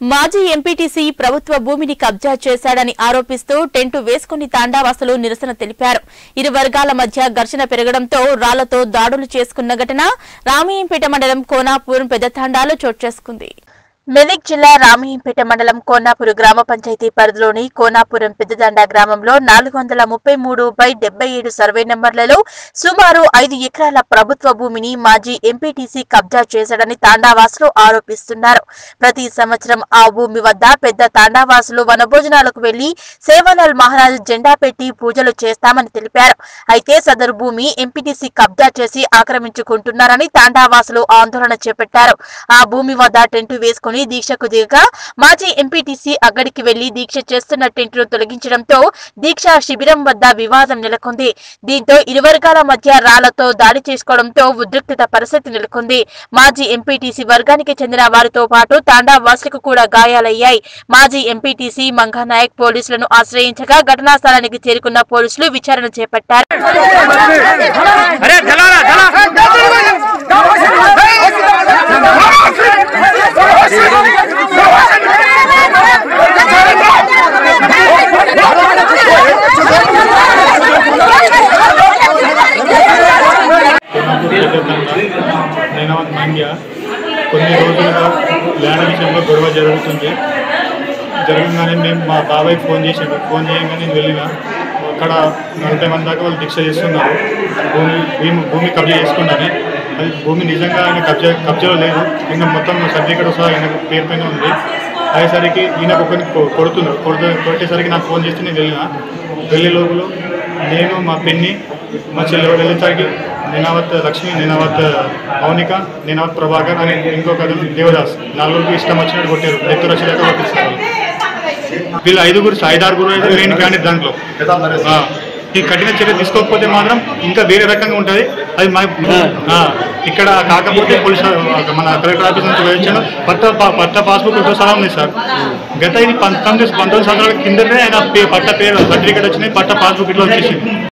మాజీ ఎంపీటీసీ ప్రభుత్వ భూమిని కబ్జా చేశాడని ఆరోపిస్తూ టెంటు వేసుకుని తాండావాసులు నిరసన తెలిపారు ఇరు వర్గాల మధ్య ఘర్షణ పెరగడంతో రాళ్లతో దాడులు చేసుకున్న ఘటన రామయ్యంపేట మండలం కోనాపూర్ పెద్ద తాండాలో చోటు చేసుకుంది మెదక్ జిల్లా రామయ్యంపేట మండలం కోనాపూర్ గ్రామ పంచాయతీ పరిధిలోని కోనాపురం పెద్దదండ గ్రామంలో నాలుగు వందల ముప్పై మూడు బై డెబ్బై ఏడు సర్వే నెంబర్లలో సుమారు ఐదు ఎకరాల ప్రభుత్వ భూమిని మాజీ ఎంపీటీసీ కబ్జా చేశాడని తాండావాసులు ఆరోపిస్తున్నారు ప్రతి సంవత్సరం ఆ భూమి వద్ద పెద్ద తాండావాసులు వనభోజనాలకు వెళ్లి సేవలాల్ మహారాజ్ జెండా పెట్టి పూజలు చేస్తామని తెలిపారు అయితే సదరు భూమి ఎంపీటీసీ కబ్జా చేసి ఆక్రమించుకుంటున్నారని తాండావాసులు ఆందోళన చేపట్టారు ఆ భూమి వద్ద టెంటు వేసుకుని దీక్షకు దిగగా మాజీ ఎంపీటీసీ అక్కడికి వెళ్లి దీక్ష చేస్తున్న టెంటును తొలగించడంతో దీక్ష శిబిరం వద్ద వివాదం నెలకొంది దీంతో ఇరు వర్గాల మధ్య రాళ్లతో దాడి చేసుకోవడంతో ఉద్రిక్తత పరిస్థితి నెలకొంది మాజీ ఎంపీటీసీ వర్గానికి చెందిన వారితో పాటు తాండా వాసులకు కూడా గాయాలయ్యాయి మాజీ ఎంపీటీసీ మంగానాయక్ పోలీసులను ఆశ్రయించగా ఘటనా స్థలానికి చేరుకున్న పోలీసులు విచారణ చేపట్టారు अरे चला ना चला నైనావత్ మాంగ్య కొన్ని రోజులుగా ల్యాండ్ విషయంలో గొడవ జరుగుతుంది జరగగానే మేము మా బాబాయ్ ఫోన్ చేసాడు ఫోన్ చేయగానే నేను వెళ్ళిన అక్కడ నలభై మంది దాకా వాళ్ళు దీక్ష చేస్తున్నారు భూమి భూమి భూమి కబ్జా చేసుకున్నారని అది భూమి నిజంగా ఆయన కబ్జా కబ్జాలో లేదు ఇంకా మొత్తం సర్టిఫికేట్ సహా ఆయన పేరు పైన ఉంది అయ్యేసరికి ఈయన ఒకరిని కొ- కొడుతున్నారు కొడుతు కొట్టేసరికి నాకు ఫోన్ చేసి నేను వెళ్ళిన వెళ్ళే లోపల నేను మా పెన్ని మా చెల్లె వెళ్ళేసరికి నేనావత్ లక్ష్మి నేనావత్ మౌనిక నేనావత్ ప్రభాకర్ అని ఇంకొక అతను దేవదాస్ నలుగురికి ఇష్టం వచ్చినట్టు కొట్టారు నెత్తు రచలేక కొట్టిస్తారు వీళ్ళు ఐదుగురు ఐదారుగురు అయితే లేని కానీ దాంట్లో ఆ, ఈ కఠిన చర్య తీసుకోకపోతే మాత్రం ఇంకా వేరే రకంగా ఉంటుంది అది మా ఆ, ఇక్కడ కాకపోతే పోలీస్ మన కలెక్టర్ ఆఫీస్ నుంచి వచ్చాను పట్ట పా- పట్ట పాస్బుక్ ఇంకో సలా ఉంది సార్ గత ఇది పంతొమ్మిది పంతొమ్మిది సంవత్సరాల కిందనే ఆయన పే- పట్ట పేరు సర్టిఫికేట్ వచ్చినాయి పట్ట పాస్బుక్ ఇట్లా వచ్చేసింది